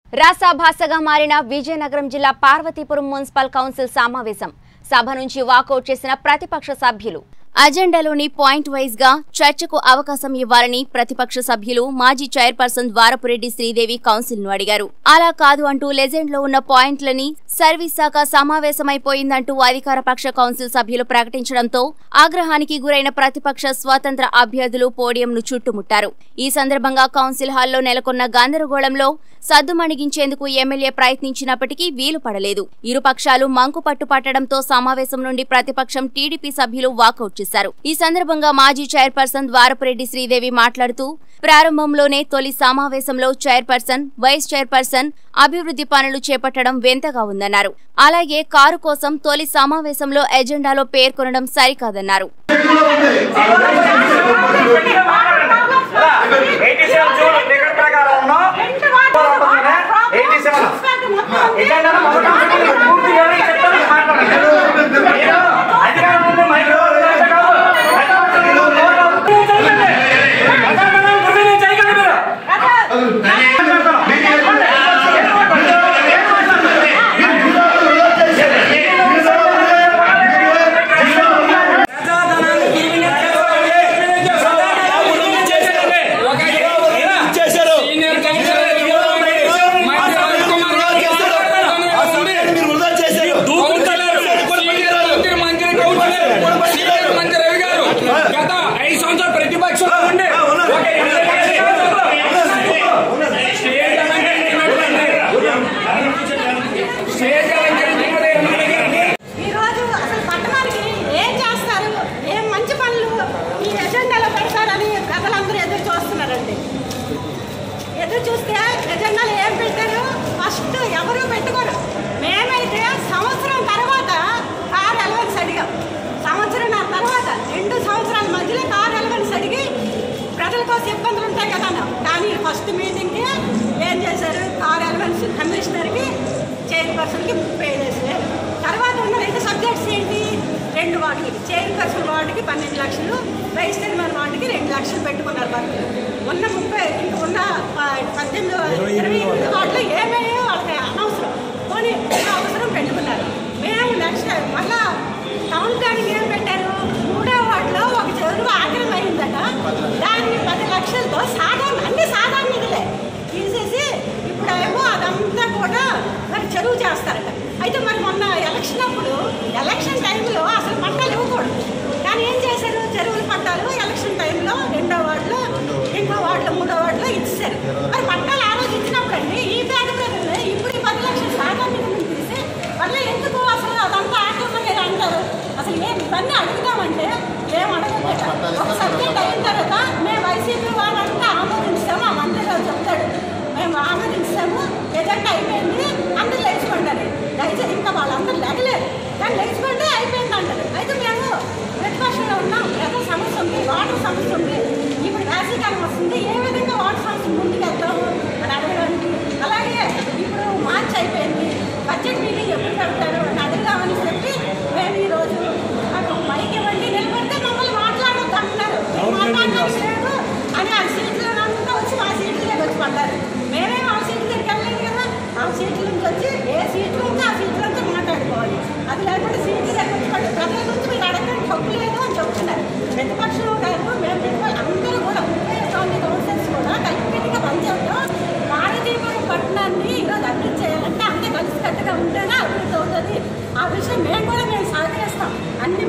రాసాభాసగా మారిన విజయనగరం జిల్లా Parvathipuram municipal council సమావేశం సభ నుంచి వాకౌట్ చేసిన ప్రతిపక్ష సభ్యులు అజెండాలోని పాయింట్ వైజ్ గా చర్చకు అవకాశం ఇవ్వాలని ప్రతిపక్ష సభ్యులు మాజీ చైర్పర్సన్ ద్వారపురెడ్డి శ్రీదేవి కౌన్సిల్ ను అడిగారు అలా కాదు అంటూ లెజెండ్ లో ఉన్న పాయింట్లని సర్వీస్ శాఖ సమావేశమైపోయిందంటూ అధికార పక్ష కౌన్సిల్ సభ్యులు ప్రకటించడంతో ఆగ్రహానికి గురైన ప్రతిపక్ష స్వతంత్ర అభ్యర్థులు పోడియంను చుట్టుముట్టారు ఈ సందర్భంగా కౌన్సిల్ హాల్లో నెలకొన్న గందరగోళంలో సద్దుమణిగించేందుకు ఎమ్మెల్యే ప్రయత్నించినప్పటికీ వీలు పడలేదు ఇరు పక్షాలు మంకు పట్టు పట్టడంతో సమావేశం నుండి ప్రతిపక్షం టీడీపీ సభ్యులు వాకౌట్ చేశారు ఈ సందర్భంగా మాజీ చైర్పర్సన్ ద్వారపురెడ్డి శ్రీదేవి మాట్లాడుతూ ప్రారంభంలోనే తొలి సమావేశంలో చైర్పర్సన్ వైస్ చైర్పర్సన్ అభివృద్ధి పనులు చేపట్టడం వింతగా ఉందన్నారు అలాగే కారు కోసం తొలి సమావేశంలో ఎజెండాలో పేర్కొనడం సరికాదన్నారు ఎయిటీ సెవెన్ జూన్ టికెట్ ప్రకారం ఎయిటీ సెవెన్ ఎజెండా మొదటి పూర్తి వివరించి చెప్తాను మీరు మాట్లాడండి మీరు అధికారం ఉంది మైక్ కాదు చేశారు మీరు వృధా చేశారు గత ఐదు సంవత్సరాలు ప్రతిపక్షంలో ఉండి ఒక స్టేట్ స్టేట్ ఈ రోజు అసలు పట్టణానికి ఏం చేస్తారు ఏం మంచి పనులు ఈ ఎజెండాలో పెడతారని ప్రజలందరూ ఎదురు చూస్తున్నారండి ఎదురు చూస్తే ఎజెండాలు ఏం పెట్టారు ఫస్ట్ ఎవరు పెట్టుకోరు మేమైతే సంవత్సరం తర్వాత కార్ ఎలవెన్స్ అడిగాం సంవత్సరం తర్వాత రెండు సంవత్సరాల మధ్యలో కార్ ఎలవెన్స్ అడిగి ప్రజల కోసం ఇబ్బందులు ఉంటాయి కదా అన్నాం. కానీ ఫస్ట్ మీటింగ్కి ఏం చేశారు కార్ ఎలవెన్స్ కమిషనర్కి చైర్పర్సన్కి పే చేశారు తర్వాత ఉన్న రెండు సబ్జెక్ట్స్ ఏంటి రెండు వాటికి చైర్పర్సన్ వార్డుకి పన్నెండు లక్షలు వైస్ చైర్మన్ వార్డుకి రెండు లక్షలు పెట్టుకున్నారు వాళ్ళు ఉన్న ముప్పై ఇంక ఉన్న ప- పద్దెనిమిది ఇరవై ఎనిమిది వాటిలో ఏమేమో వాళ్ళకి అనవసరం పోనీ అవసరం పెట్టుకున్నారు మేము నెక్స్ట్ మళ్ళా టౌన్ ప్లానింగ్ ఏం పెట్టారు మూడో వార్డులో ఒక చెరువు ఆక్రమం అయిందట దాన్ని పది లక్షలతో సాధారణ అన్ని సాధారణ నిధులే తీసేసి ఇప్పుడేమో అదంతా కూడా మరి చెరువు చేస్తారట అయితే మరి మొన్న ఎలక్షన్ అప్పుడు ఎలక్షన్ టైంలో అసలు పట్టాలు ఇవ్వకూడదు కానీ ఏం చేశారు చెరువుల పట్టాలు ఎలక్షన్ టైంలో రెండో వార్డులో రెండో వార్డులో మూడో వార్డులో ఇచ్చారు మరి పట్టాలు ఆ రోజు ఇచ్చినప్పుడు అండి ఈ పేద ప్రజలు ఇప్పుడు ఈ పది లక్షల సాధారణ నిధులను తీసి మళ్ళీ ఎందుకు అసలు అదంతా ఆక్రమణ అంటారు అసలు ఏం ఇవన్నీ అడుగుతామంటే ఏం అడగలేదు ఒక సబ్జెక్ట్ అయిన తర్వాత మేము వైసీపీ వాళ్ళంతా ఆమోదించాము ఆ మంత్రి గారు చెప్తాడు మేము ఆమోదించాము ఎజెండా అయిపోయింది అందరూ లేచిపోండి దయచేసి ఇంకా వాళ్ళందరూ లేగలేదు కానీ లేచిపోండి అయిపోయింది అంటారు అయితే మేము ప్రతిపక్షంలో ఉన్నాం ఏదో సమస్య ఉంది వాటర్ సమస్య ఉంది ఇప్పుడు వేసవికాలం వస్తుంది ఏ విధంగా వాటర్ సమస్య ముందుకు వెళ్తాము అని అడగడానికి అలాగే ఇప్పుడు మార్చి అయిపోయింది బడ్జెట్ మీటింగ్ ఎప్పుడు పెడతారు అని అడుగుదామని చెప్పి మేము ఈరోజు మాకు మైక్ ఇవ్వండి నిలబడితే మమ్మల్ని మాట్లాడొద్దు అంటున్నారు మేము మాట్లాడడానికి లేదు అని ఆ సీట్లో అంతా వచ్చి మా సీట్ల దగ్గర వచ్చి పడ్డారు మేమే ఆ సీట్ల దగ్గరికి వెళ్ళలేదు కదా ఆ సీట్ల నుంచి వచ్చి ఏ సీట్లు ఉంటే ఆ సీట్లంతా మాట్లాడుకోవాలి అది లేకపోతే సీట్ల దగ్గర వచ్చి పడ్డారు ప్రజల గురించి మీరు అడగడానికి హక్కు లేదు అని చెప్తున్నారు ప్రతిపక్షంలో కాదు మేము ప్రతిపక్ష అందరూ కూడా ముప్పై తొమ్మిది కౌన్సిల్స్ కూడా కలిపికట్టుగా పనిచేస్తాం పారదీపురం పట్టణాన్ని ఈరోజు అభివృద్ధి చేయాలంటే అంతే కలిసికట్టుగా ఉంటేనే అభివృద్ధి అవుతుంది ఆ విషయం మేము కూడా మేము సహకరిస్తాం అన్ని